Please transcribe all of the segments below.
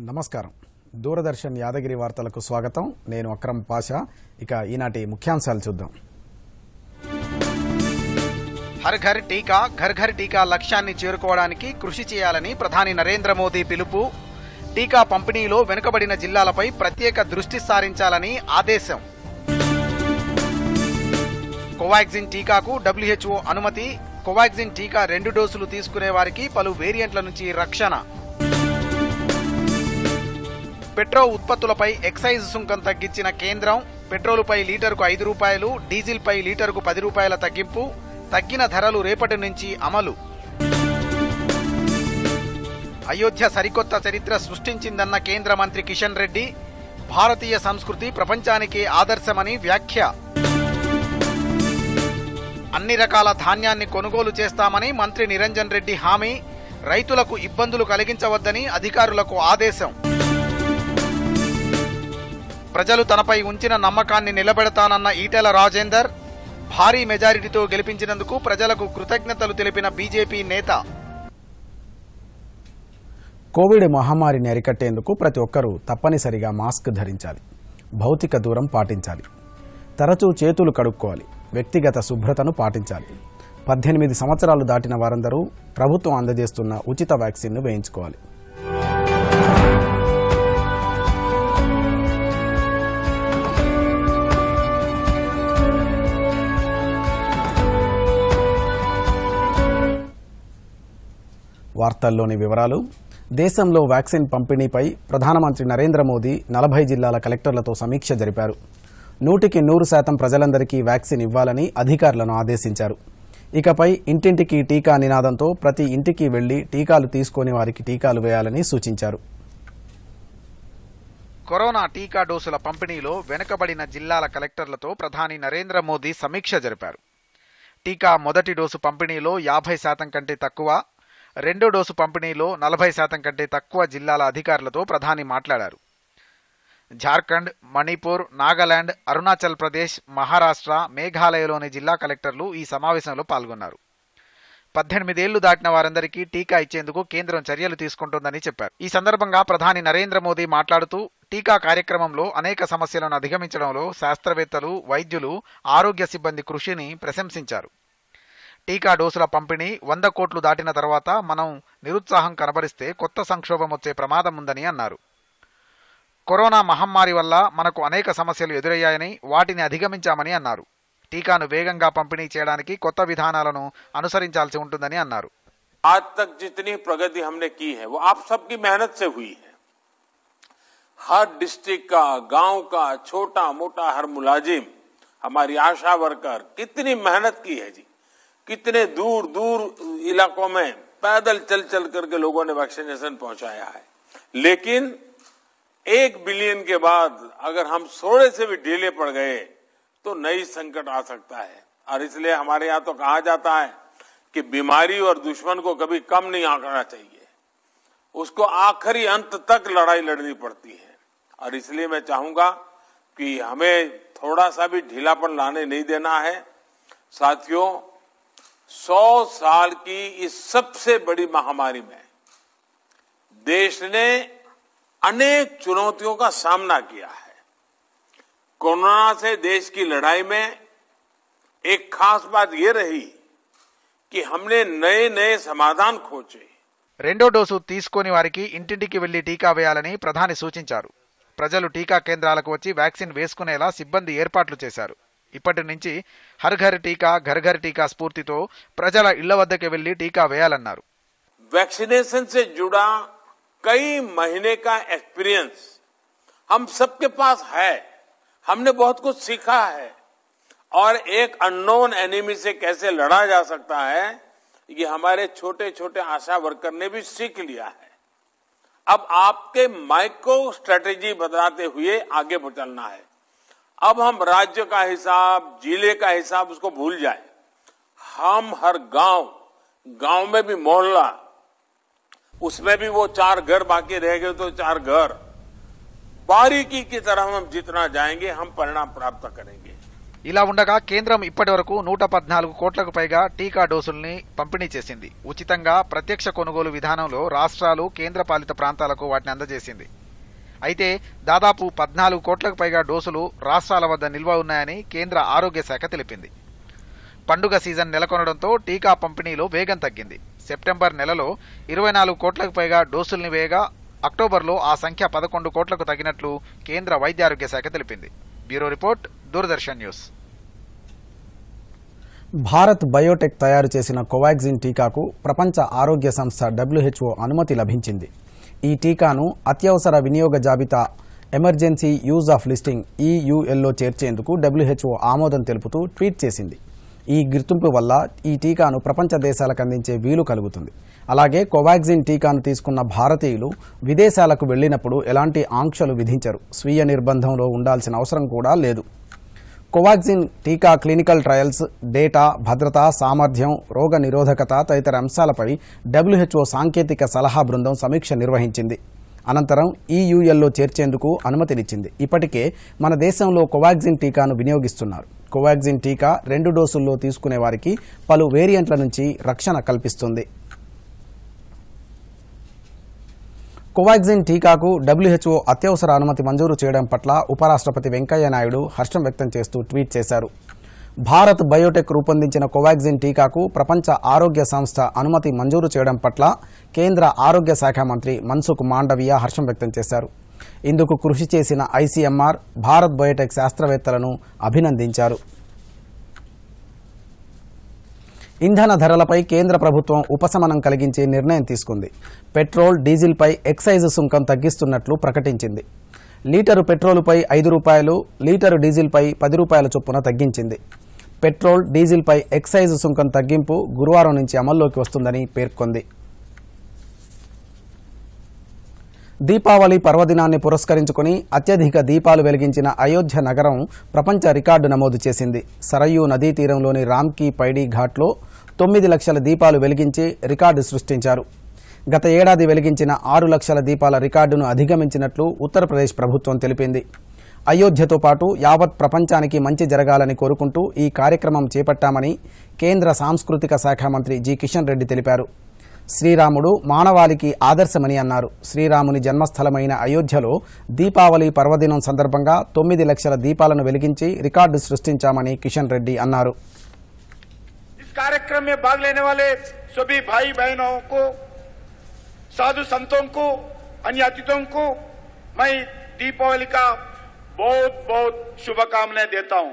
నమస్కారం దూరదర్శన్ యాదగిరి వార్తలకు స్వాగతం నేను అక్రమ్ పాషా ఇక ఈనాటి ముఖ్యాంశాలు చూద్దాం హర్ ఘర్ టీకా ఘర్ ఘర్ టీకా లక్ష్యాన్ని చేరుకోవడానికి కృషి చేయాలని ప్రధాని నరేంద్ర మోదీ పిలుపు టీకా పంపిణీలో వెనుకబడిన జిల్లాలపై ప్రత్యేక దృష్టి సారించాలని ఆదేశం కోవాక్సిన్ టీకాకు డబ్ల్యూహెచ్ఓ అనుమతి కోవాక్సిన్ టీకా రెండు డోసులు తీసుకునే వారికి పలు వేరియంట్ల నుంచి రక్షణ పెట్రో ఉత్పత్తులపై ఎక్సైజ్ సుంకం తగ్గించిన కేంద్రం పెట్రోలుపై లీటరుకు ఐదు రూపాయలు డీజిల్పై లీటరుకు పది రూపాయల తగ్గింపు తగ్గిన ధరలు రేపటి నుంచి అమలు అయోధ్య సరికొత్త చరిత్ర సృష్టించిందన్న కేంద్ర మంత్రి కిషన్ రెడ్డి భారతీయ సంస్కృతి ప్రపంచానికే ఆదర్శమని వ్యాఖ్య అన్ని రకాల ధాన్యాన్ని కొనుగోలు చేస్తామని మంత్రి నిరంజన్ రెడ్డి హామీ రైతులకు ఇబ్బందులు కలిగించవద్దని అధికారులకు ఆదేశం ప్రజలు తనపై ఉంచిన నమ్మకాన్ని నిలబెడతానన్న ఈటెల రాజేందర్ భారీ మెజారిటీతో గెలిపించినందుకు ప్రజలకు కృతజ్ఞతలు తెలిపిన బీజేపీ నేత కోవిడ్ మహమ్మారిని అరికట్టేందుకు ప్రతి ఒక్కరూ తప్పనిసరిగా మాస్క్ ధరించాలి భౌతిక దూరం పాటించాలి తరచూ చేతులు కడుక్కోవాలి వ్యక్తిగత శుభ్రతను పాటించాలి పద్దెనిమిది సంవత్సరాలు దాటిన వారందరూ ప్రభుత్వం అందజేస్తున్న ఉచిత వ్యాక్సిన్ను వేయించుకోవాలి వార్తల్లోని వివరాలు దేశంలో వ్యాక్సిన్ పంపిణీపై ప్రధానమంత్రి నరేంద్ర మోదీ నలభై జిల్లాల కలెక్టర్లతో సమీక్ష జరిపారు నూటికి నూరు శాతం ప్రజలందరికీ వ్యాక్సిన్ ఇవ్వాలని అధికారులను ఆదేశించారు ఇకపై ఇంటింటికి టీకా నినాదంతో ప్రతి ఇంటికి వెళ్లి టీకాలు తీసుకుని వారికి టీకాలు వేయాలని సూచించారు కరోనా టీకా డోసుల పంపిణీలో వెనుకబడిన జిల్లాల కలెక్టర్లతో ప్రధాని నరేంద్ర మోదీ సమీక్ష జరిపారు టీకా మొదటి డోసు పంపిణీలో యాభై శాతం కంటే తక్కువ రెండో డోసు పంపిణీలో నలభై శాతం కంటే తక్కువ జిల్లాల అధికారులతో ప్రధాని మాట్లాడారు జార్ఖండ్ మణిపూర్ నాగాలాండ్ అరుణాచల్ ప్రదేశ్ మహారాష్ట్ర మేఘాలయలోని జిల్లా కలెక్టర్లు ఈ సమావేశంలో పాల్గొన్నారు పద్దెనిమిదేళ్లు దాటిన వారందరికీ టీకా ఇచ్చేందుకు కేంద్రం చర్యలు తీసుకుంటోందని చెప్పారు ఈ సందర్భంగా ప్రధాని నరేంద్ర మోదీ మాట్లాడుతూ టీకా కార్యక్రమంలో అనేక సమస్యలను అధిగమించడంలో శాస్త్రవేత్తలు వైద్యులు ఆరోగ్య సిబ్బంది కృషిని ప్రశంసించారు టీకా డోసుల పంపిణీ వంద కోట్లు దాటిన తర్వాత మనం నిరుత్సాహం కనబరిస్తే కొత్త సంక్షోభం వచ్చే ప్రమాదం ఉందని అన్నారు కరోనా మహమ్మారి వల్ల మనకు అనేక సమస్యలు ఎదురయ్యాయని వాటిని అధిగమించామని అన్నారు టీకాను వేగంగా పంపిణీ చేయడానికి కొత్త విధానాలను అనుసరించాల్సి ఉంటుందని అన్నారు आज तक जितनी प्रगति हमने की है वो आप सबकी मेहनत से हुई है हर डिस्ट्रिक्ट का गांव का छोटा मोटा हर मुलाजिम हमारी आशा वर्कर कितनी मेहनत की है जी कितने दूर दूर इलाकों में पैदल चल चल करके लोगों ने वैक्सीनेशन पहुंचाया है लेकिन एक बिलियन के बाद अगर हम थोड़े से भी ढीले पड़ गए तो नई संकट आ सकता है और इसलिए हमारे यहाँ तो कहा जाता है कि बीमारी और दुश्मन को कभी कम नहीं आंकना चाहिए उसको आखिरी अंत तक लड़ाई लड़नी पड़ती है और इसलिए मैं चाहूंगा कि हमें थोड़ा सा भी ढीलापन लाने नहीं देना है साथियों सौ साल की इस सबसे बड़ी महामारी में देश ने अनेक चुनौतियों का सामना किया है कोरोना से देश की लड़ाई में एक खास बात ये रही कि हमने नए नए समाधान खोजे రెండో డోసు తీసుకొని వారికి ఇంటింటికి వెళ్లి టీకా వేయాలని ప్రధాని సూచించారు ప్రజలు టీకా కేంద్రాలకు వచ్చి వ్యాక్సిన్ వేసుకునేలా సిబ్బంది ఏర్పాట్లు చేశారు ఇప్పటి నుంచి హర్ ఘర్ టీకా ఘర్ ఘర్ టీకా స్ఫూర్తితో ప్రజల ఇళ్ల వద్దకు వెళ్లి టీకా వేయాలన్నారు वैक्सीनेशन से जुड़ा कई महीने का एक्सपीरियंस हम सबके पास है हमने बहुत कुछ सीखा है और एक अननोन एनिमी से कैसे लड़ा जा सकता है ये हमारे छोटे छोटे आशा वर्कर ने भी सीख लिया है अब आपके माइक्रो स्ट्रेटेजी बताते हुए आगे चलना है अब हम राज्य का हिसाब जिले का हिसाब उसको भूल जाए हम हर गांव गांव में भी मोहल्ला उसमें भी वो चार घर बाकी रह गए तो चार घर बारीकी की तरह हम जितना जाएंगे हम परिणाम प्राप्त करेंगे ఇలా ఉండగా కేంద్రం ఇప్పటి వరకు నూట పద్నాలుగు కోట్లకు పైగా టీకా డోసుల్ని పంపిణీ చేసింది ఉచితంగా ప్రత్యక్ష కొనుగోలు విధానంలో రాష్ట్రాలు కేంద్ర పాలిత ప్రాంతాలకు వాటిని అందజేసింది అయితే దాదాపు పద్నాలుగు కోట్లకు పైగా డోసులు రాష్ట్రాల వద్ద నిల్వ ఉన్నాయని కేంద్ర ఆరోగ్య శాఖ తెలిపింది పండుగ సీజన్ నెలకొనడంతో టీకా పంపిణీలో వేగం తగ్గింది సెప్టెంబర్ నెలలో ఇరవై నాలుగు కోట్లకు పైగా డోసుల్ని వేయగా అక్టోబర్లో ఆ సంఖ్య పదకొండు కోట్లకు తగ్గినట్లు కేంద్ర వైద్యారోగ్య శాఖ తెలిపింది bureau report Doordarshan news Bharat Biotech తయారు చేసిన కోవాక్సిన్ టీకాకు ప్రపంచ ఆరోగ్య సంస్థ డబ్ల్యూహెచ్ఓ అనుమతి లభించింది ఈ టీకాను అత్యవసర వినియోగ జాబితా ఎమర్జెన్సీ యూజ్ ఆఫ్ లిస్టింగ్ ఈయూఎల్లో చేర్చేందుకు డబ్ల్యూహెచ్ఓ ఆమోదం తెలుపుతూ ట్వీట్ చేసింది ఈ గుర్తింపు వల్ల ఈ టీకాను ప్రపంచ దేశాలకు అందించే వీలు కలుగుతుంది అలాగే కోవాక్సిన్ టీకాను తీసుకున్న భారతీయులు విదేశాలకు వెళ్లినప్పుడు ఎలాంటి ఆంక్షలు విధించరు స్వీయ నిర్బంధంలో ఉండాల్సిన అవసరం కూడా లేదు కోవాక్సిన్ టీకా క్లినికల్ ట్రయల్స్ డేటా భద్రత సామర్థ్యం రోగ నిరోధకత తదితర అంశాలపై డబ్ల్యూహెచ్ఓ సాంకేతిక సలహా బృందం సమీక్ష నిర్వహించింది అనంతరం ఈయూఎల్లో చేర్చేందుకు అనుమతినిచ్చింది ఇప్పటికే మన దేశంలో కోవాక్సిన్ టీకాను వినియోగిస్తున్నారు కోవాక్సిన్ టీకా రెండు డోసుల్లో తీసుకునే వారికి పలు వేరియంట్ల నుంచి రక్షణ కల్పిస్తుంది కోవాక్సిన్ టీకాకు డబ్ల్యూహెచ్ఓ అత్యవసర అనుమతి మంజూరు చేయడం పట్ల ఉపరాష్ట్రపతి వెంకయ్య నాయుడు హర్షం వ్యక్తం చేస్తూ ట్వీట్ చేశారు భారత్ బయోటెక్ రూపొందించిన కోవాక్సిన్ టీకాకు ప్రపంచ ఆరోగ్య సంస్థ అనుమతి మంజూరు చేయడం పట్ల కేంద్ర ఆరోగ్య శాఖ మంత్రి మన్సుఖ్ మాండవియా హర్షం వ్యక్తం చేశారు ఇందుకు కృషి చేసిన ఐసీఎంఆర్ భారత్ బయోటెక్ శాస్త్రవేత్తలను అభినందించారు ఇంధన ధరలపై కేంద్ర ప్రభుత్వం ఉపశమనం కలిగించే నిర్ణయం తీసుకుంది పెట్రోల్ డీజిల్పై ఎక్సైజ్ సుంకం తగ్గిస్తున్నట్లు ప్రకటించింది లీటరు పెట్రోలుపై ఐదు రూపాయలు లీటరు డీజిల్పై పది రూపాయల చొప్పున తగ్గించింది పెట్రోల్ డీజిల్పై ఎక్సైజ్ సుంకం తగ్గింపు గురువారం నుంచి అమల్లోకి వస్తుందని పేర్కొంది దీపావళి పర్వదినాన్ని పురస్కరించుకుని అత్యధిక దీపాలు వెలిగించిన అయోధ్య నగరం ప్రపంచ రికార్డు నమోదు చేసింది సరయూ నదీ తీరంలోని రామ్కీ పైడీ ఘాట్లో తొమ్మిది లక్షల దీపాలు వెలిగించి రికార్డు సృష్టించారు గత ఏడాది వెలిగించిన ఆరు లక్షల దీపాల రికార్డును అధిగమించినట్లు ఉత్తరప్రదేశ్ ప్రభుత్వం తెలిపింది అయోధ్యతో పాటు యావత్ ప్రపంచానికి మంచి జరగాలని కోరుకుంటూ ఈ కార్యక్రమం చేపట్టామని కేంద్ర సాంస్కృతిక శాఖ మంత్రి జి కిషన్ రెడ్డి తెలిపారు శ్రీరాముడు మానవాళికి ఆదర్శమని అన్నారు శ్రీరాముని జన్మస్థలమైన అయోధ్యలో దీపావళి పర్వదినం సందర్భంగా తొమ్మిది లక్షల దీపాలను వెలిగించి రికార్డు సృష్టించామని కిషన్ రెడ్డి అన్నారు इस कार्यक्रम में भाग लेने वाले सभी भाई बहनों को साधु संतों को अन्य अतिथियों को मैं दीपावली का बहुत बहुत शुभकामनाएं देता हूं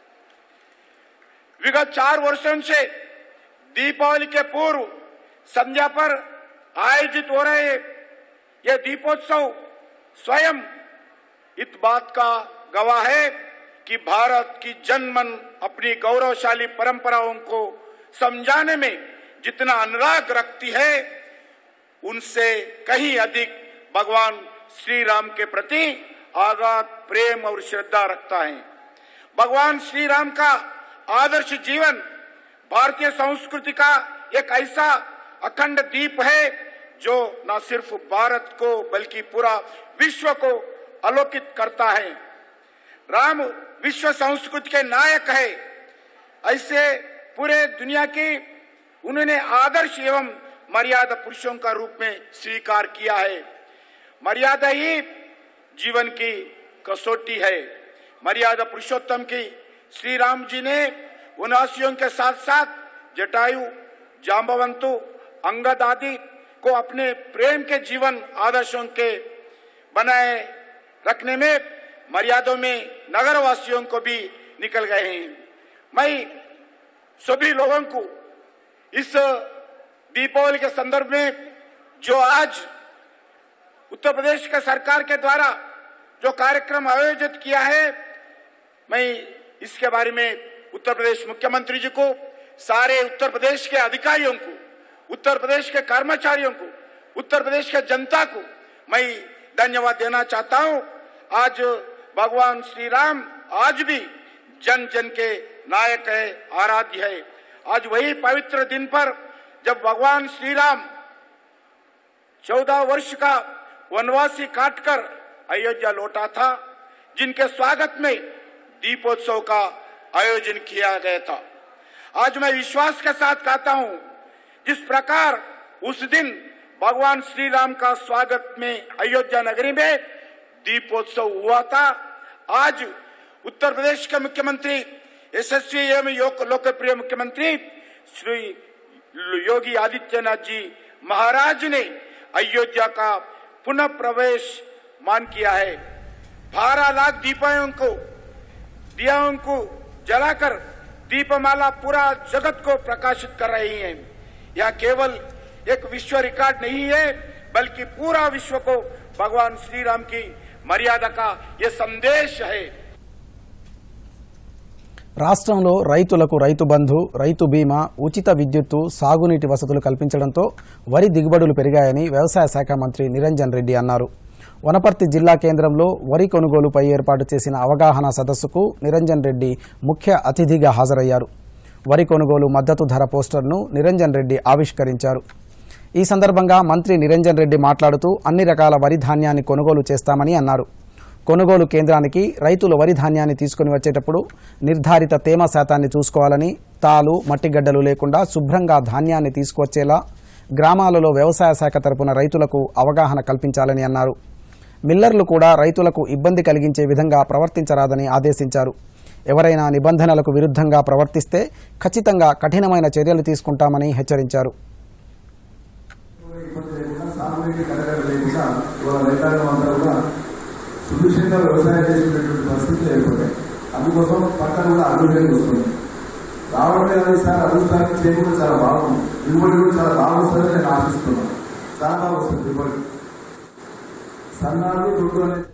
विगत चार वर्षों से दीपावली के पूर्व संध्या पर आयोजित हो रहे यह दीपोत्सव स्वयं इस बात का गवाह है कि भारत की जनमन अपनी गौरवशाली परंपराओं को समझाने में जितना अनुराग रखती है उनसे कहीं अधिक भगवान श्री राम के प्रति आगाध प्रेम और श्रद्धा रखता है भगवान श्री राम का आदर्श जीवन भारतीय संस्कृति का एक ऐसा अखंड दीप है जो न सिर्फ भारत को बल्कि पूरा विश्व को आलोकित करता है राम विश्व संस्कृति के नायक है ऐसे पूरे दुनिया की उन्होंने आदर्श एवं मर्यादा पुरुषों का रूप में स्वीकार किया है मर्यादा ही जीवन की कसौटी है मर्यादा पुरुषोत्तम की श्री राम जी ने वनवासियों के साथ साथ जटायु जाम्बवंतु अंगद आदि को अपने प्रेम के जीवन आदर्शों के बनाए रखने में मर्यादों में नगरवासियों को भी निकल गए हैं मैं सभी लोगों को इस दीपावली के संदर्भ में जो आज उत्तर प्रदेश के सरकार के द्वारा जो कार्यक्रम आयोजित किया है मैं इसके बारे में उत्तर प्रदेश मुख्यमंत्री जी को सारे उत्तर प्रदेश के अधिकारियों को उत्तर प्रदेश के कर्मचारियों को उत्तर प्रदेश के जनता को मैं धन्यवाद देना चाहता हूं आज भगवान श्री राम आज भी जन जन के नायक है आराध्य है आज वही पवित्र दिन पर जब भगवान श्री राम चौदह वर्ष का वनवासी काटकर अयोध्या लौटा था जिनके स्वागत में दीपोत्सव का आयोजन किया गया था आज मैं विश्वास के साथ कहता हूं जिस प्रकार उस दिन भगवान श्री राम का स्वागत में अयोध्या नगरी में दीपोत्सव हुआ था आज उत्तर प्रदेश के मुख्यमंत्री यशस्वी एवं योग- लोकप्रिय मुख्यमंत्री श्री योगी आदित्यनाथ जी महाराज ने अयोध्या का पुनः प्रवेश मान किया है बारह लाख दीपाओं को दियाओं को जलाकर दीपमाला पूरा जगत को प्रकाशित कर रही हैं यह केवल एक विश्व रिकॉर्ड नहीं है बल्कि पूरा विश्व को भगवान श्री राम की मर्यादा का ये संदेश है రాష్ట్రంలో రైతులకు రైతు బంధు రైతు బీమా ఉచిత విద్యుత్తు సాగునీటి వసతులు కల్పించడంతో వరి దిగుబడులు పెరిగాయని వ్యవసాయ శాఖ మంత్రి నిరంజన్ రెడ్డి అన్నారు వనపర్తి జిల్లా కేంద్రంలో వరి కొనుగోలుపై ఏర్పాటు చేసిన అవగాహన సదస్సుకు నిరంజన్ రెడ్డి ముఖ్య అతిథిగా హాజరయ్యారు వరి కొనుగోలు మద్దతు ధర పోస్టర్ను నిరంజన్ రెడ్డి ఆవిష్కరించారు ఈ సందర్భంగా మంత్రి నిరంజన్ రెడ్డి మాట్లాడుతూ అన్ని రకాల వరి ధాన్యాన్ని కొనుగోలు చేస్తామని అన్నారు కొనుగోలు కేంద్రానికి రైతులు వరి ధాన్యాన్ని తీసుకుని వచ్చేటప్పుడు నిర్ధారిత తేమ శాతాన్ని చూసుకోవాలని తాలు మట్టిగడ్డలు లేకుండా శుభ్రంగా ధాన్యాన్ని తీసుకువచ్చేలా గ్రామాలలో వ్యవసాయ శాఖ తరపున రైతులకు అవగాహన కల్పించాలని అన్నారు మిల్లర్లు కూడా రైతులకు ఇబ్బంది కలిగించే విధంగా ప్రవర్తించరాదని ఆదేశించారు ఎవరైనా నిబంధనలకు విరుద్ధంగా ప్రవర్తిస్తే ఖచ్చితంగా కఠినమైన చర్యలు తీసుకుంటామని హెచ్చరించారు ఇబ్బంది లేకుండా సాగునీటి కలగడ లేకుండా ఇవాళ రైతాంగం అంతా కూడా సుభిక్షంగా వ్యవసాయం చేసుకునేటువంటి పరిస్థితులు ఏర్పడ్డాయి అందుకోసం పక్కన కూడా అభివృద్ధి వస్తుంది రావడమే కానీ సార్ అభివృద్ధి చేయకుండా చాలా బాగుంది దిగుబడి కూడా చాలా బాగా వస్తుందని నేను ఆశిస్తున్నాను చాలా బాగా వస్తుంది దిగుబడి సన్నాలు దుడ్డు అనేది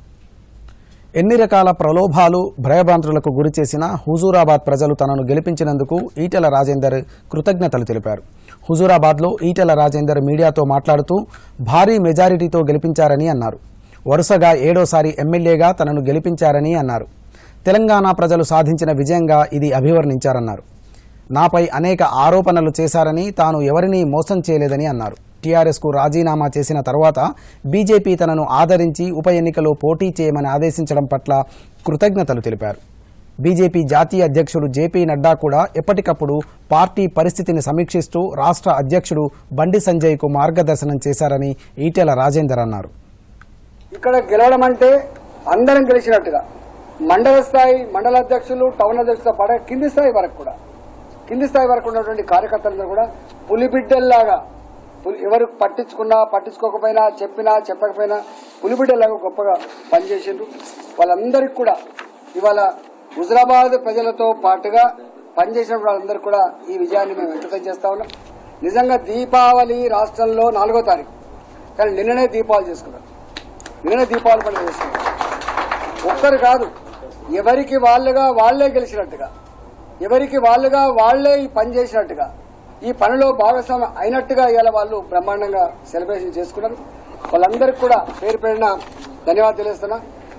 ఎన్ని రకాల ప్రలోభాలు భయభ్రాంతులకు గురి చేసిన హుజూరాబాద్ ప్రజలు తనను గెలిపించినందుకు ఈటెల రాజేందర్ కృతజ్ఞతలు తెలిపారు హుజూరాబాద్లో ఈటెల రాజేందర్ మీడియాతో మాట్లాడుతూ భారీ మెజారిటీతో గెలిపించారని అన్నారు వరుసగా ఏడోసారి ఎమ్మెల్యేగా తనను గెలిపించారని అన్నారు తెలంగాణ ప్రజలు సాధించిన విజయంగా ఇది అభివర్ణించారన్నారు నాపై అనేక ఆరోపణలు చేశారని తాను ఎవరినీ మోసం చేయలేదని అన్నారు టీఆర్ఎస్కు రాజీనామా చేసిన తర్వాత బీజేపీ తనను ఆదరించి ఉప ఎన్నికలో పోటీ చేయమని ఆదేశించడం పట్ల కృతజ్ఞతలు తెలిపారు బీజేపీ జాతీయ అధ్యక్షుడు జేపీ నడ్డా కూడా ఎప్పటికప్పుడు పార్టీ పరిస్థితిని సమీక్షిస్తూ రాష్ట్ర అధ్యక్షుడు బండి సంజయ్కు మార్గదర్శనం చేశారని ఈటెల రాజేందర్ అన్నారు ఇక్కడ గెలవడం అంటే అందరం గెలిచినట్టుగా మండల స్థాయి మండల అధ్యక్షులు టౌన్ అధ్యక్షులతో పాటు కింది స్థాయి వరకు కూడా కింది స్థాయి వరకు ఉన్నటువంటి కార్యకర్తలందరూ కూడా పులిబిడ్డల్లాగా పులి- ఎవరు పట్టించుకున్నా పట్టించుకోకపోయినా చెప్పినా చెప్పకపోయినా పులిబిడ్డలాగా గొప్పగా పనిచేసిండ్రు వాళ్ళందరికీ కూడా ఇవాళ హుజరాబాద్ ప్రజలతో పాటుగా పనిచేసిన వాళ్ళందరికీ కూడా ఈ విజయాన్ని మేము వ్యక్తం చేస్తా ఉన్నాం నిజంగా దీపావళి రాష్ట్రంలో నాలుగో తారీఖు కానీ నిన్ననే దీపావళి చేసుకున్నాం నిన్న దీపావళి పండుగ చేసుకున్నాం ఒక్కరు కాదు ఎవరికి వాళ్ళుగా వాళ్లే గెలిచినట్టుగా ఎవరికి వాళ్ళుగా వాళ్లే ఈ పని చేసినట్టుగా ఈ పనిలో భాగస్వామ్యం అయినట్టుగా ఇవాళ వాళ్ళు బ్రహ్మాండంగా సెలబ్రేషన్ చేసుకున్నారు వాళ్ళందరికీ కూడా పేరు పేరున ధన్యవాదాలు తెలియస్తున్నా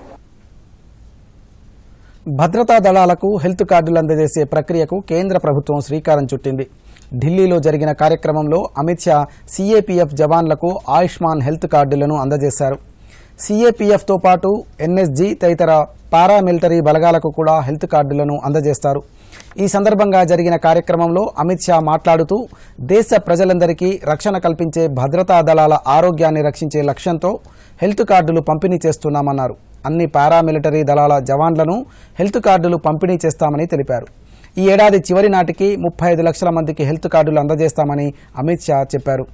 భద్రతా దళాలకు హెల్త్ కార్డులు అందజేసే ప్రక్రియకు కేంద్ర ప్రభుత్వం శ్రీకారం చుట్టింది ఢిల్లీలో జరిగిన కార్యక్రమంలో అమిత్ షా సీఏపీఎఫ్ జవాన్లకు ఆయుష్మాన్ హెల్త్ కార్డులను అందజేశారు సీఏపీఎఫ్తో పాటు ఎన్ఎస్జీ తదితర పారామిలిటరీ బలగాలకు కూడా హెల్త్ కార్డులను అందజేస్తారు ఈ సందర్భంగా జరిగిన కార్యక్రమంలో అమిత్ షా మాట్లాడుతూ దేశ ప్రజలందరికీ రక్షణ కల్పించే భద్రతా దళాల ఆరోగ్యాన్ని రక్షించే లక్ష్యంతో హెల్త్ కార్డులు పంపిణీ చేస్తున్నామన్నారు అన్ని పారామిలిటరీ దళాల జవాన్లను హెల్త్ కార్డులు పంపిణీ చేస్తామని తెలిపారు ఈ ఏడాది చివరి నాటికి ముప్పై ఐదు లక్షల మందికి హెల్త్ కార్డులు అందజేస్తామని అమిత్ షా చెప్పారు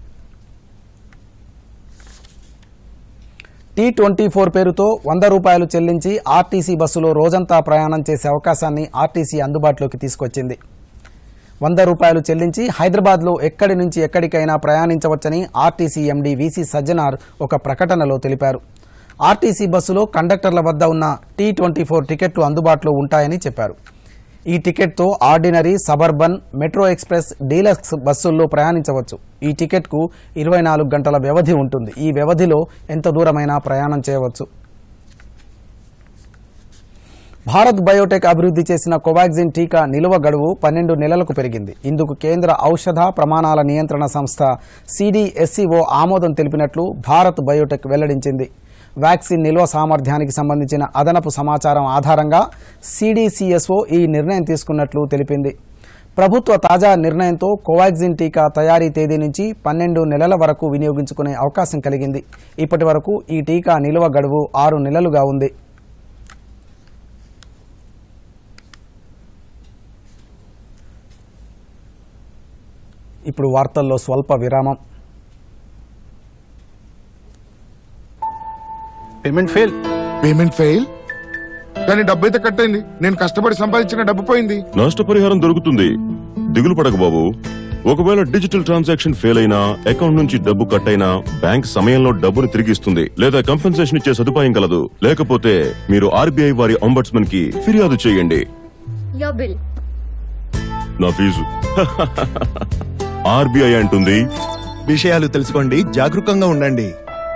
టీ ట్వంటీ ఫోర్ పేరుతో వంద రూపాయలు చెల్లించి ఆర్టీసీ బస్సులో రోజంతా ప్రయాణం చేసే అవకాశాన్ని ఆర్టీసీ అందుబాటులోకి తీసుకొచ్చింది వంద రూపాయలు చెల్లించి హైదరాబాద్లో ఎక్కడి నుంచి ఎక్కడికైనా ప్రయాణించవచ్చని ఆర్టీసీ ఎండీ వీసీ సజ్జనార్ ఒక ప్రకటనలో తెలిపారు ఆర్టీసీ బస్సులో కండక్టర్ల వద్ద ఉన్న టీ ట్వంటీ ఫోర్ టికెట్లు అందుబాటులో ఉంటాయని చెప్పారు ఈ టికెట్తో ordinary suburban metro express deluxe బస్సుల్లో ప్రయాణించవచ్చు ఈ టికెట్కు ఇరవై నాలుగు గంటల వ్యవధి ఉంటుంది ఈ వ్యవధిలో ఎంత దూరమైనా ప్రయాణం చేయవచ్చు భారత్ బయోటెక్ అభివృద్ధి చేసిన కోవాక్సిన్ టీకా నిలువ గడువు పన్నెండు నెలలకు పెరిగింది ఇందుకు కేంద్ర ఔషధ ప్రమాణాల నియంత్రణ సంస్థ సిడిఎస్సిఓ ఆమోదం తెలిపినట్లు భారత్ బయోటెక్ వెల్లడించింది వ్యాక్సిన్ నిల్వ సామర్థ్యానికి సంబంధించిన అదనపు సమాచారం ఆధారంగా సిడిసిఎస్ఓ ఈ నిర్ణయం తీసుకున్నట్లు తెలిపింది ప్రభుత్వ తాజా నిర్ణయంతో కోవాక్సిన్ టీకా తయారీ తేదీ నుంచి పన్నెండు నెలల వరకు వినియోగించుకునే అవకాశం కలిగింది ఇప్పటి వరకు ఈ టీకా నిల్వ గడువు ఆరు నెలలుగా ఉంది ఇప్పుడు వార్తల్లో స్వల్ప విరామం పేమెంట్ ఫెయిల్ పేమెంట్ ఫెయిల్ కానీ డబ్బు అయితే కట్ అయింది నేను కష్టపడి సంపాదించిన డబ్బు పోయింది నష్టపరిహారం దొరుకుతుంది దిగులు పడకు బాబు ఒకవేళ డిజిటల్ ట్రాన్సాక్షన్ ఫెయిల్ అయినా అకౌంట్ నుంచి డబ్బు కట్ అయినా బ్యాంక్ సమయంలో డబ్బును తిరిగిస్తుంది లేదా కంపెన్సేషన్ ఇచ్చే సదుపాయం కలదు లేకపోతే మీరు ఆర్బీఐ వారి అంబడ్స్మన్ కి ఫిర్యాదు చేయండి Your bill. నా ఫీజు ఆర్బీఐ అంటుంది విషయాలు తెలుసుకోండి జాగరూకంగా ఉండండి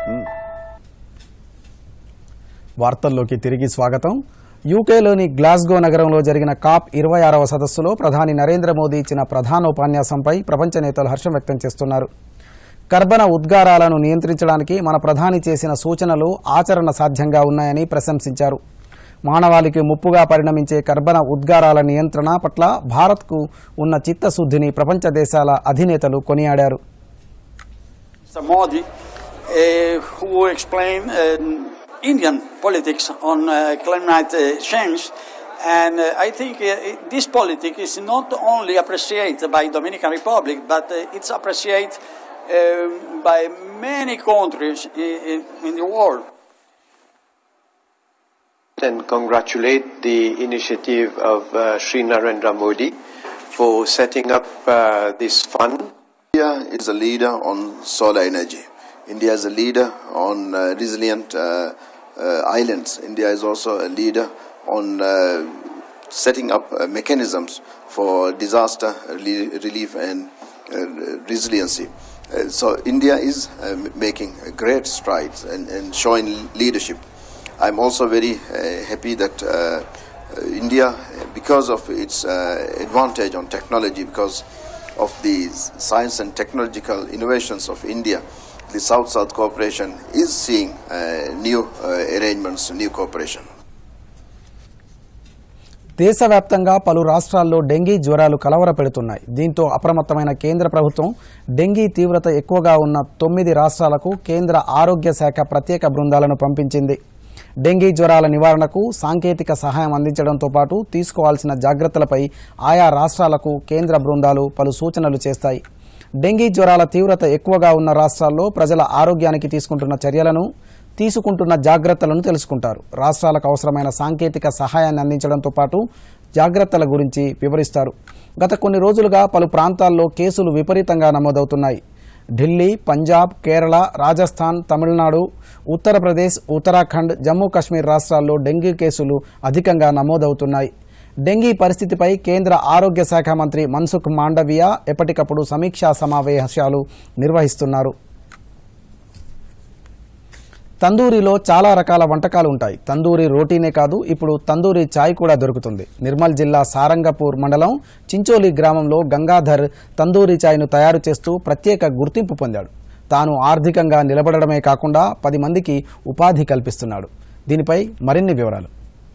వార్తల్లోకి తిరిగి స్వాగతం యూకేలోని గ్లాస్గో నగరంలో జరిగిన కాప్ ఇరవై ఆరవ సదస్సులో ప్రధాని నరేంద్ర మోదీ ఇచ్చిన ప్రధానోపన్యాసంపై ప్రపంచ నేతలు హర్షం వ్యక్తం చేస్తున్నారు కర్బన ఉద్గారాలను నియంత్రించడానికి మన ప్రధాని చేసిన సూచనలు ఆచరణ సాధ్యంగా ఉన్నాయని ప్రశంసించారు మానవాళికి ముప్పుగా పరిణమించే కర్బన ఉద్గారాల నియంత్రణ పట్ల భారత్కు ఉన్న చిత్తశుద్ధిని ప్రపంచ దేశాల అధినేతలు కొనియాడారు Mr. Modi, uh, who explained um, Indian politics on uh, climate uh, change. And uh, I think uh, it- this politics is not only appreciated by Dominican Republic, but uh, it's appreciated um, by many countries in, in, in the world. and congratulate the initiative of uh, Sri Narendra Modi for setting up uh, this fund. India is a leader on solar energy. India is a leader on uh, resilient uh, uh, islands. India is also a leader on uh, setting up uh, mechanisms for disaster reli- relief and uh, resiliency. Uh, so India is uh, m- making great strides and, and showing leadership. I'm also very uh, happy that uh, uh, India, because of its uh, advantage on technology, because of the science and technological innovations of India, the South-South cooperation is seeing uh, new uh, arrangements, new cooperation. దేశవ్యాప్తంగా పలు రాష్ట్రాల్లో dengue జ్వరాలు కలవరపెడుతున్నాయి దీంతో అప్రమత్తమైన కేంద్ర ప్రభుత్వం dengue తీవ్రత ఎక్కువగా ఉన్న తొమ్మిది రాష్ట్రాలకు కేంద్ర ఆరోగ్య శాఖ ప్రత్యేక బృందాలను పంపించింది డెంగీ జ్వరాల నివారణకు సాంకేతిక సహాయం అందించడంతో పాటు తీసుకోవాల్సిన జాగ్రత్తలపై ఆయా రాష్ట్రాలకు కేంద్ర బృందాలు పలు సూచనలు చేస్తాయి డెంగీ జ్వరాల తీవ్రత ఎక్కువగా ఉన్న రాష్ట్రాల్లో ప్రజల ఆరోగ్యానికి తీసుకుంటున్న చర్యలను తీసుకుంటున్న జాగ్రత్తలను తెలుసుకుంటారు రాష్ట్రాలకు అవసరమైన సాంకేతిక సహాయాన్ని అందించడంతో పాటు జాగ్రత్తల గురించి వివరిస్తారు గత కొన్ని రోజులుగా పలు ప్రాంతాల్లో కేసులు విపరీతంగా నమోదవుతున్నాయి ఢిల్లీ పంజాబ్ కేరళ రాజస్థాన్ తమిళనాడు ఉత్తరప్రదేశ్ ఉత్తరాఖండ్ జమ్మూ కాశ్మీర్ రాష్ట్రాల్లో డెంగీ కేసులు అధికంగా నమోదవుతున్నాయి డెంగీ పరిస్థితిపై కేంద్ర ఆరోగ్య శాఖ మంత్రి మన్సుఖ్ మాండవియా ఎప్పటికప్పుడు సమీక్షా సమావేశాలు నిర్వహిస్తున్నారు తందూరిలో చాలా రకాల వంటకాలు ఉంటాయి తందూరి రోటీనే కాదు ఇప్పుడు తందూరి చాయ్ కూడా దొరుకుతుంది నిర్మల్ జిల్లా సారంగపూర్ మండలం చించోలి గ్రామంలో గంగాధర్ తందూరి చాయ్ను తయారు చేస్తూ ప్రత్యేక గుర్తింపు పొందాడు తాను ఆర్థికంగా నిలబడడమే కాకుండా పది మందికి ఉపాధి కల్పిస్తున్నాడు దీనిపై మరిన్ని వివరాలు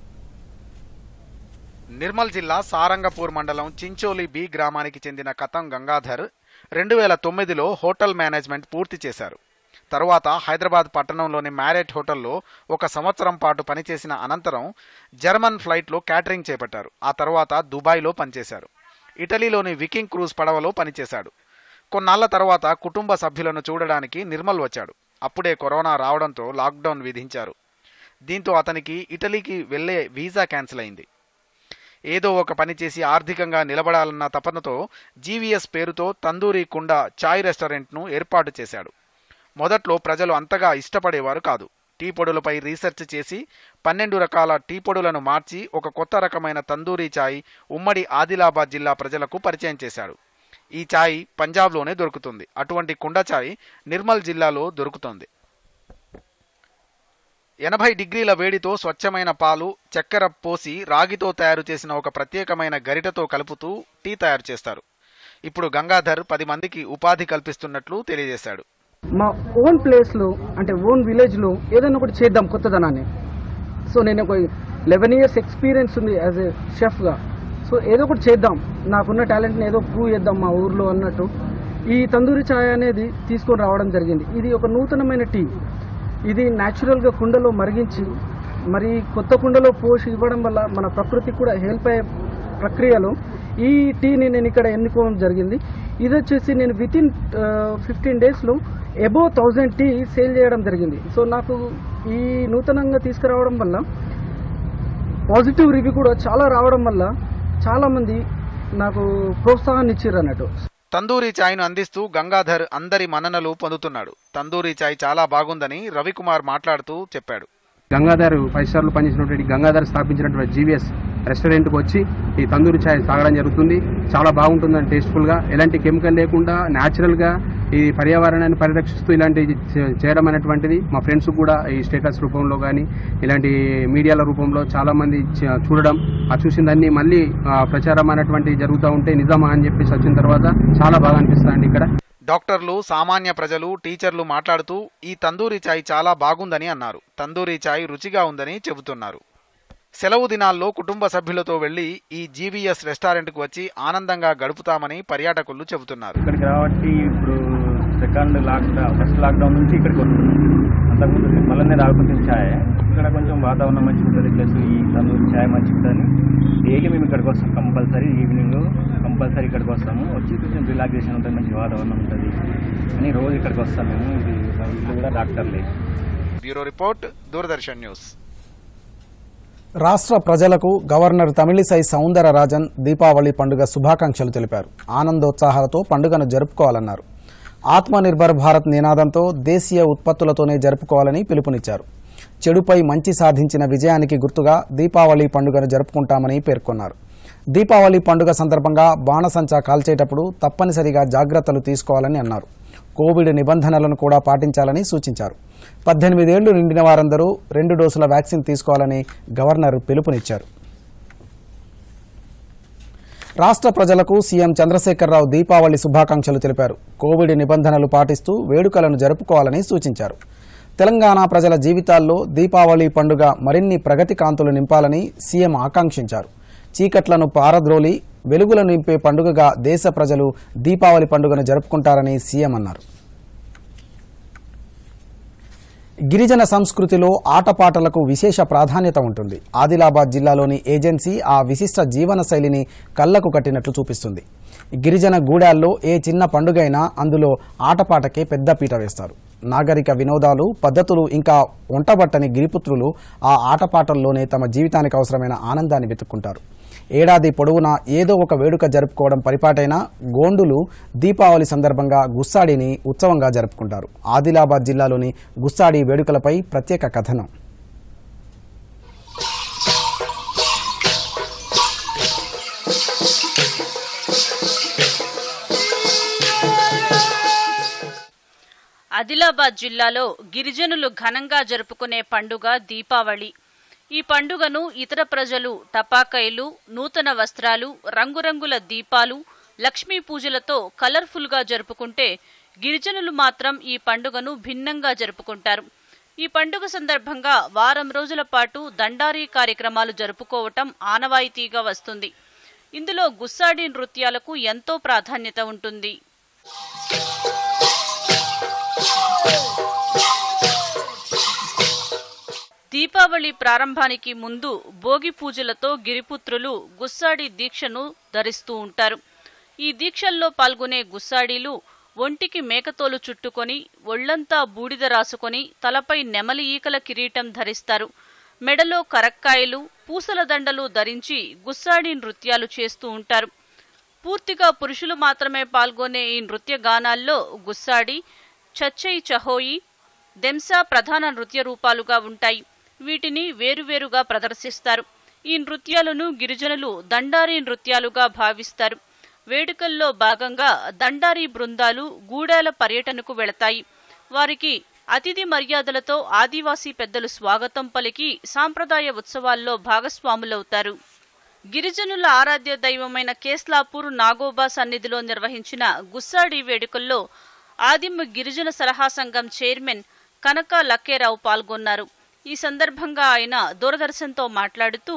నిర్మల్ జిల్లా సారంగపూర్ మండలం చించోలి బి గ్రామానికి చెందిన కతం గంగాధర్ రెండు వేల తొమ్మిదిలో హోటల్ మేనేజ్మెంట్ పూర్తి చేశారు తరువాత హైదరాబాద్ పట్టణంలోని మ్యారెట్ హోటల్లో ఒక సంవత్సరం పాటు పనిచేసిన అనంతరం జర్మన్ ఫ్లైట్లో క్యాటరింగ్ చేపట్టారు ఆ తర్వాత దుబాయ్లో పనిచేశారు ఇటలీలోని వికింగ్ క్రూజ్ పడవలో పనిచేశాడు కొన్నాళ్ల తర్వాత కుటుంబ సభ్యులను చూడడానికి నిర్మల్ వచ్చాడు అప్పుడే కరోనా రావడంతో లాక్డౌన్ విధించారు దీంతో అతనికి ఇటలీకి వెళ్లే వీసా క్యాన్సిల్ అయింది ఏదో ఒక పని చేసి ఆర్థికంగా నిలబడాలన్న తపనతో జీవీఎస్ పేరుతో తందూరి కుండ చాయ్ రెస్టారెంట్ను ఏర్పాటు చేశాడు మొదట్లో ప్రజలు అంతగా ఇష్టపడేవారు కాదు టీ పొడులపై రీసెర్చ్ చేసి పన్నెండు రకాల టీ పొడులను మార్చి ఒక కొత్త రకమైన తందూరి చాయ్ ఉమ్మడి ఆదిలాబాద్ జిల్లా ప్రజలకు పరిచయం చేశాడు ఈ చాయ్ పంజాబ్లోనే దొరుకుతుంది అటువంటి కుండ చాయ్ నిర్మల్ జిల్లాలో దొరుకుతుంది ఎనభై డిగ్రీల వేడితో స్వచ్ఛమైన పాలు చక్కెర పోసి రాగితో తయారు చేసిన ఒక ప్రత్యేకమైన గరిటతో కలుపుతూ టీ తయారు చేస్తారు ఇప్పుడు గంగాధర్ పది మందికి ఉపాధి కల్పిస్తున్నట్లు తెలియజేశాడు మా ఓన్ ప్లేస్లో అంటే ఓన్ విలేజ్లో ఏదైనా ఒకటి చేద్దాం కొత్తదనాన్ని సో నేను ఒక లెవెన్ ఇయర్స్ ఎక్స్పీరియన్స్ ఉంది యాజ్ ఎ షెఫ్గా సో ఏదో ఒకటి చేద్దాం నాకున్న టాలెంట్ని ఏదో ప్రూవ్ చేద్దాం మా ఊర్లో అన్నట్టు ఈ తందూరి ఛాయ్ అనేది తీసుకొని రావడం జరిగింది ఇది ఒక నూతనమైన టీ ఇది న్యాచురల్గా కుండలో మరిగించి మరి కొత్త కుండలో పోసి ఇవ్వడం వల్ల మన ప్రకృతికి కూడా హెల్ప్ అయ్యే ప్రక్రియలో ఈ టీని నేను ఇక్కడ ఎన్నుకోవడం జరిగింది ఇది వచ్చేసి నేను విత్ ఇన్ ఫిఫ్టీన్ డేస్లో ఎబో థౌజండ్ టీ సేల్ చేయడం జరిగింది సో నాకు ఈ నూతనంగా తీసుకురావడం వల్ల పాజిటివ్ రివ్యూ కూడా చాలా రావడం వల్ల చాలా మంది నాకు ప్రోత్సాహాన్ని ఇచ్చారు అన్నట్టు తందూరి ఛాయ్ను అందిస్తూ గంగాధర్ అందరి మన్ననలు పొందుతున్నాడు తందూరి ఛాయ్ చాలా బాగుందని రవికుమార్ మాట్లాడుతూ చెప్పాడు గంగాధర్ ఫైవ్ స్టార్లు పనిచేసినటువంటి గంగాధర్ స్థాపించినటువంటి జీవీఎస్ రెస్టారెంట్కి వచ్చి ఈ తందూరి ఛాయ్ తాగడం జరుగుతుంది చాలా బాగుంటుందని టేస్ట్ఫుల్గా ఎలాంటి కెమికల్ లేకుండా న్యాచురల్గా ఈ పర్యావరణాన్ని పరిరక్షిస్తూ ఇలాంటి చే- చేయడం అనేటువంటిది మా ఫ్రెండ్స్ కూడా ఈ స్టేటస్ రూపంలో కానీ ఇలాంటి మీడియాల రూపంలో చాలా మంది చ- చూడడం ఆ చూసిన దాన్ని మళ్ళీ ఆ, ప్రచారం అనేటువంటి జరుగుతూ ఉంటే నిజమా అని చెప్పేసి వచ్చిన తర్వాత చాలా బాగా అనిపిస్తుంది ఇక్కడ డాక్టర్లు సామాన్య ప్రజలు టీచర్లు మాట్లాడుతూ ఈ తందూరి ఛాయ్ చాలా బాగుందని అన్నారు తందూరి ఛాయ్ రుచిగా ఉందని చెబుతున్నారు సెలవు దినాల్లో కుటుంబ సభ్యులతో వెళ్లి ఈ జీవీఎస్ రెస్టారెంట్కు వచ్చి ఆనందంగా గడుపుతామని పర్యాటకులు చెబుతున్నారు ఇక్కడికి రాబట్టి ఇప్పుడు సెకండ్ లాక్డౌన్ ఫస్ట్ లాక్డౌన్ నుంచి ఇక్కడికి వస్తున్నాం అంతకుముందు మళ్ళీ రాకుంటుంది ఛాయ్ ఇక్కడ కొంచెం వాతావరణం మంచిగా ఉంటుంది ప్లస్ ఈ తందూరి ఛాయ్ మంచిగా ఉంటుంది డైలీ మేము ఇక్కడికి వస్తాం కంపల్సరీ ఈవినింగ్ కంపల్సరీ ఇక్కడికి వస్తాము వచ్చి కొంచెం రిలాక్సేషన్ ఉంటుంది మంచి వాతావరణం ఉంటుంది అని రోజు ఇక్కడికి వస్తాం మేము ఇది మా ఇల్లు కూడా డాక్టర్లే బ్యూరో రిపోర్ట్ దూరదర్శన్ న్యూస్ రాష్ట్ర ప్రజలకు గవర్నర్ తమిళిసై సౌందరరాజన్ దీపావళి పండుగ శుభాకాంక్షలు తెలిపారు ఆనందోత్సాహాలతో పండుగను జరుపుకోవాలన్నారు ఆత్మనిర్భర్ భారత్ నినాదంతో దేశీయ ఉత్పత్తులతోనే జరుపుకోవాలని పిలుపునిచ్చారు చెడుపై మంచి సాధించిన విజయానికి గుర్తుగా దీపావళి పండుగను జరుపుకుంటామని పేర్కొన్నారు దీపావళి పండుగ సందర్భంగా బాణసంచా కాల్చేటప్పుడు తప్పనిసరిగా జాగ్రత్తలు తీసుకోవాలని అన్నారు కోవిడ్ నిబంధనలను కూడా పాటించాలని సూచించారు పద్దెనిమిదేళ్లు నిండిన వారందరూ రెండు డోసుల వ్యాక్సిన్ తీసుకోవాలని గవర్నర్ పిలుపునిచ్చారు రాష్ట్ర ప్రజలకు సీఎం చంద్రశేఖరరావు దీపావళి శుభాకాంక్షలు తెలిపారు కోవిడ్ నిబంధనలు పాటిస్తూ వేడుకలను జరుపుకోవాలని సూచించారు తెలంగాణ ప్రజల జీవితాల్లో దీపావళి పండుగ మరిన్ని ప్రగతి కాంతులు నింపాలని సీఎం ఆకాంక్షించారు చీకట్లను పారద్రోలి వెలుగులు నింపే పండుగగా దేశ ప్రజలు దీపావళి పండుగను జరుపుకుంటారని సీఎం అన్నారు గిరిజన సంస్కృతిలో ఆటపాటలకు విశేష ప్రాధాన్యత ఉంటుంది ఆదిలాబాద్ జిల్లాలోని ఏజెన్సీ ఆ విశిష్ట జీవన శైలిని కళ్లకు కట్టినట్లు చూపిస్తుంది గిరిజన గూడాల్లో ఏ చిన్న పండుగైనా అందులో ఆటపాటకే పెద్ద పీట వేస్తారు నాగరిక వినోదాలు పద్ధతులు ఇంకా వంటబట్టని గిరిపుత్రులు ఆ ఆటపాటల్లోనే తమ జీవితానికి అవసరమైన ఆనందాన్ని వెతుక్కుంటారు ఏడాది పొడవునా ఏదో ఒక వేడుక జరుపుకోవడం పరిపాటైనా గోండులు దీపావళి సందర్భంగా గుస్సాడిని ఉత్సవంగా జరుపుకుంటారు ఆదిలాబాద్ జిల్లాలోని గుస్సాడి వేడుకలపై ప్రత్యేక కథనం ఆదిలాబాద్ జిల్లాలో గిరిజనులు ఘనంగా జరుపుకునే పండుగ దీపావళి ఈ పండుగను ఇతర ప్రజలు టపాకాయలు నూతన వస్త్రాలు రంగురంగుల దీపాలు లక్ష్మీ పూజలతో కలర్ఫుల్గా జరుపుకుంటే గిరిజనులు మాత్రం ఈ పండుగను భిన్నంగా జరుపుకుంటారు ఈ పండుగ సందర్భంగా వారం రోజుల పాటు దండారీ కార్యక్రమాలు జరుపుకోవటం ఆనవాయితీగా వస్తుంది ఇందులో గుస్సాడి నృత్యాలకు ఎంతో ప్రాధాన్యత ఉంటుంది దీపావళి ప్రారంభానికి ముందు భోగి పూజలతో గిరిపుత్రులు గుస్సాడి దీక్షను ధరిస్తూ ఉంటారు ఈ దీక్షల్లో పాల్గొనే గుస్సాడీలు ఒంటికి మేకతోలు చుట్టుకొని ఒళ్లంతా బూడిద రాసుకొని తలపై నెమలి ఈకల కిరీటం ధరిస్తారు మెడలో కరక్కాయలు పూసల దండలు ధరించి గుస్సాడి నృత్యాలు చేస్తూ ఉంటారు పూర్తిగా పురుషులు మాత్రమే పాల్గొనే ఈ నృత్య గానాల్లో గుస్సాడి చచ్చై చహోయి దెంసా ప్రధాన నృత్య రూపాలుగా ఉంటాయి వీటిని వేరువేరుగా ప్రదర్శిస్తారు ఈ నృత్యాలను గిరిజనులు దండారీ నృత్యాలుగా భావిస్తారు వేడుకల్లో భాగంగా దండారీ బృందాలు గూడాల పర్యటనకు వెళతాయి వారికి అతిథి మర్యాదలతో ఆదివాసీ పెద్దలు స్వాగతం పలికి సాంప్రదాయ ఉత్సవాల్లో భాగస్వాములవుతారు గిరిజనుల ఆరాధ్య దైవమైన కేస్లాపూర్ నాగోబా సన్నిధిలో నిర్వహించిన గుస్సాడి వేడుకల్లో ఆదిమ గిరిజన సలహా సంఘం చైర్మన్ కనక లక్కేరావు పాల్గొన్నారు ఈ సందర్భంగా ఆయన దూరదర్శన్తో మాట్లాడుతూ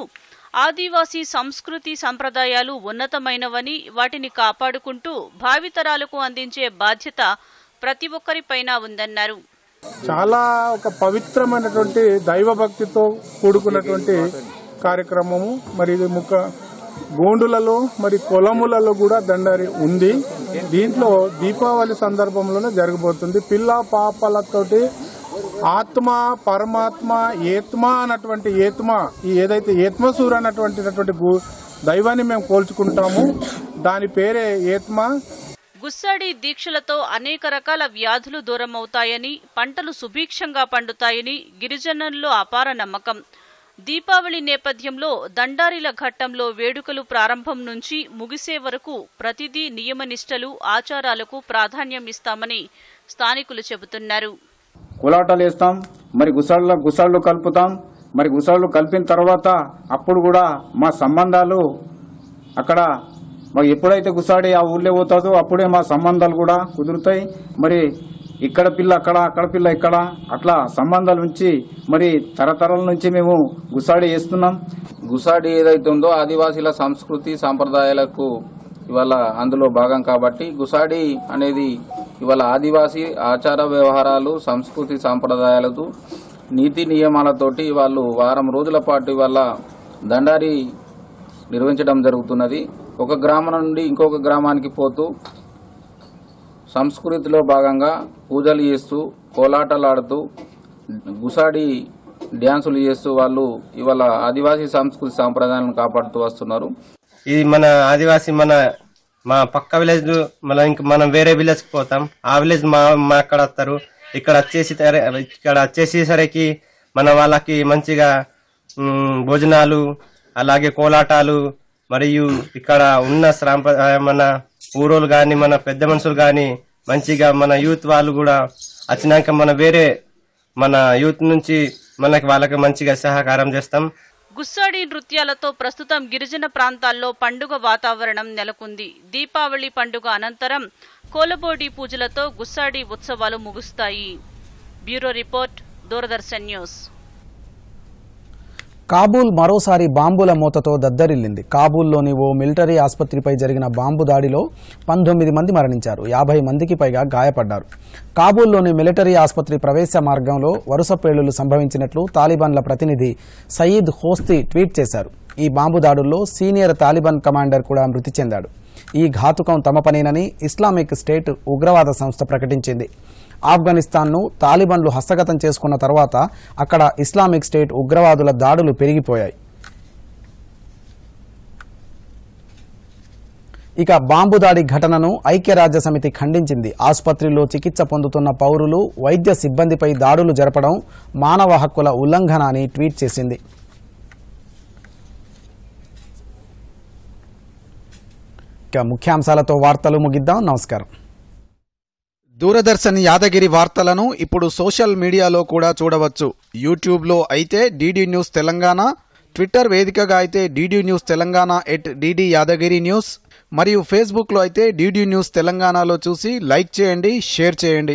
ఆదివాసీ సంస్కృతి సంప్రదాయాలు ఉన్నతమైనవని వాటిని కాపాడుకుంటూ భావితరాలకు అందించే బాధ్యత ప్రతి ఒక్కరిపైన ఉందన్నారు చాలా ఒక పవిత్రమైనటువంటి దైవభక్తితో కూడుకున్నటువంటి కార్యక్రమము మరి ఇది ముఖ గోండులలో మరి పొలములలో కూడా దండరి ఉంది దీంట్లో దీపావళి సందర్భంలోనే జరగబోతుంది పిల్ల పాపలతోటి ఆత్మ పరమాత్మ ఏత్మ అన్నటువంటి ఏత్మ ఈ ఏదైతే ఏత్మసూర్ అన్నటువంటి గు- దైవాన్ని మేము కోల్చుకుంటాము దాని పేరే ఏత్మ గుస్సాడి దీక్షలతో అనేక రకాల వ్యాధులు దూరమవుతాయని పంటలు సుభిక్షంగా పండుతాయని గిరిజనుల్లో అపార నమ్మకం దీపావళి నేపథ్యంలో దండారిల ఘట్టంలో వేడుకలు ప్రారంభం నుంచి ముగిసే వరకు ప్రతిదీ నియమనిష్టలు ఆచారాలకు ప్రాధాన్యం ఇస్తామని స్థానికులు చెబుతున్నారు కోలాటాలు వేస్తాం మరి గుసాళ్ళ గుసాళ్ళు కలుపుతాం మరి గుసాళ్ళు కలిపిన తర్వాత అప్పుడు కూడా మా సంబంధాలు అక్కడ మరి ఎప్పుడైతే గుసాడి ఆ ఊళ్ళో పోతుందో అప్పుడే మా సంబంధాలు కూడా కుదురుతాయి మరి ఇక్కడ పిల్ల అక్కడ అక్కడ పిల్ల ఇక్కడ అట్లా సంబంధాలు ఉంచి మరి తరతరాల నుంచి మేము గుసాడి వేస్తున్నాం గుసాడి ఏదైతే ఉందో ఆదివాసీల సంస్కృతి సాంప్రదాయాలకు ఇవాళ అందులో భాగం కాబట్టి గుసాడి అనేది ఇవాళ ఆదివాసీ ఆచార వ్యవహారాలు సంస్కృతి సాంప్రదాయాలతో నీతి నియమాలతోటి వాళ్ళు వారం రోజుల పాటు ఇవాళ దండారి నిర్వహించడం జరుగుతున్నది ఒక గ్రామం నుండి ఇంకొక గ్రామానికి పోతూ సంస్కృతిలో భాగంగా పూజలు చేస్తూ కోలాటలు ఆడుతూ గుసాడి డ్యాన్సులు చేస్తూ వాళ్ళు ఇవాళ ఆదివాసీ సంస్కృతి సాంప్రదాయాలను కాపాడుతూ వస్తున్నారు ఇది మన ఆదివాసీ మన మా పక్క విలేజ్ మన ఇంక మనం వేరే విలేజ్ కి పోతాం ఆ విలేజ్ మా మా అక్కడ వస్తారు ఇక్కడ వచ్చేసి తరే- ఇక్కడ వచ్చేసేసరికి మన వాళ్ళకి మంచిగా మ్, భోజనాలు అలాగే కోలాటాలు మరియు ఇక్కడ ఉన్న సాంప్రదాయ మన ఊరోలు గాని మన పెద్ద మనుషులు గాని మంచిగా మన యూత్ వాళ్ళు కూడా వచ్చినాక మన వేరే మన యూత్ నుంచి మనకి వాళ్ళకి మంచిగా సహకారం చేస్తాం గుస్సాడి నృత్యాలతో ప్రస్తుతం గిరిజన ప్రాంతాల్లో పండుగ వాతావరణం నెలకొంది దీపావళి పండుగ అనంతరం కోలబోడి పూజలతో గుస్సాడి ఉత్సవాలు ముగుస్తాయి bureau report Doordarshan news Kabul మరోసారి బాంబుల మూతతో దద్దరిల్లింది కాబూల్లోని ఓ మిలిటరీ ఆసుపత్రిపై జరిగిన బాంబు దాడిలో పంతొమ్మిది మంది మరణించారు యాభై మందికి పైగా గాయపడ్డారు కాబూల్లోని మిలిటరీ ఆసుపత్రి ప్రవేశ మార్గంలో వరుస పేలుళ్లు సంభవించినట్లు తాలిబాన్ల ప్రతినిధి సయీద్ హోస్తి ట్వీట్ చేశారు ఈ బాంబు దాడుల్లో సీనియర్ తాలిబాన్ కమాండర్ కూడా మృతి చెందాడు ఈ ఘాతుకం తమ పనేనని ఇస్లామిక్ స్టేట్ ఉగ్రవాద సంస్థ ప్రకటించింది ఆఫ్ఘనిస్తాన్ను తాలిబాన్లు హస్తగతం చేసుకున్న తర్వాత అక్కడ ఇస్లామిక్ స్టేట్ ఉగ్రవాదుల దాడులు పెరిగిపోయాయి ఇక బాంబు దాడి ఘటనను ఐక్యరాజ్య సమితి ఖండించింది ఆసుపత్రిలో చికిత్స పొందుతున్న పౌరులు వైద్య సిబ్బందిపై దాడులు జరపడం మానవ హక్కుల ఉల్లంఘన అని ట్వీట్ చేసింది ఇక ముఖ్యాంశాలతో వార్తలు ముగిద్దాం నమస్కారం దూరదర్శన్ యాదగిరి వార్తలను ఇప్పుడు సోషల్ మీడియాలో కూడా చూడవచ్చు యూట్యూబ్లో అయితే డీడీ న్యూస్ తెలంగాణ ట్విట్టర్ వేదికగా అయితే DD news Telangana at DD Yadagiri news మరియు ఫేస్బుక్లో అయితే డీడీ న్యూస్ తెలంగాణలో చూసి లైక్ చేయండి షేర్ చేయండి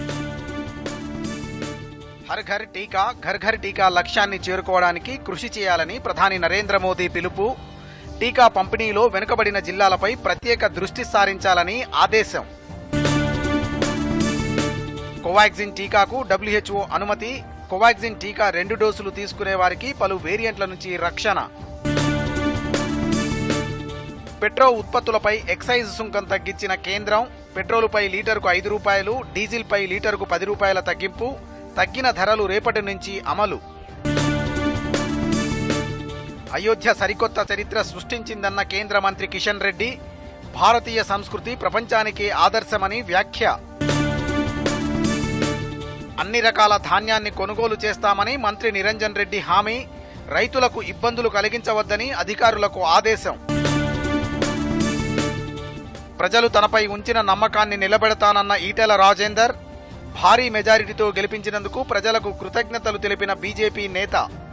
హర్ ఘర్ టీకా ఘర్ ఘర్ టీకా లక్ష్యాన్ని చేరుకోవడానికి కృషి చేయాలని ప్రధాని నరేంద్ర మోదీ పిలుపు టీకా పంపిణీలో వెనుకబడిన జిల్లాలపై ప్రత్యేక దృష్టి సారించాలని ఆదేశం కోవాక్సిన్ టీకాకు డబ్ల్యూహెచ్ఓ అనుమతి కోవాక్సిన్ టీకా రెండు డోసులు తీసుకునే వారికి పలు వేరియంట్ల నుంచి రక్షణ పెట్రోల్ ఉత్పత్తులపై ఎక్సైజ్ సుంకం తగ్గించిన కేంద్రం పెట్రోలుపై లీటరుకు ఐదు రూపాయలు డీజిల్పై లీటరుకు పది రూపాయల తగ్గింపు తగ్గిన ధరలు రేపటి నుంచి అమలు అయోధ్య సరికొత్త చరిత్ర సృష్టించిందన్న కేంద్ర మంత్రి కిషన్ రెడ్డి భారతీయ సంస్కృతి ప్రపంచానికే ఆదర్శమని వ్యాఖ్య అన్ని రకాల ధాన్యాన్ని కొనుగోలు చేస్తామని మంత్రి నిరంజన్ రెడ్డి హామీ రైతులకు ఇబ్బందులు కలిగించవద్దని అధికారులకు ఆదేశం ప్రజలు తనపై ఉంచిన నమ్మకాన్ని నిలబెడతానన్న ఈటెల రాజేందర్ భారీ మెజారిటీతో గెలిపించినందుకు ప్రజలకు కృతజ్ఞతలు తెలిపిన బీజేపీ నేత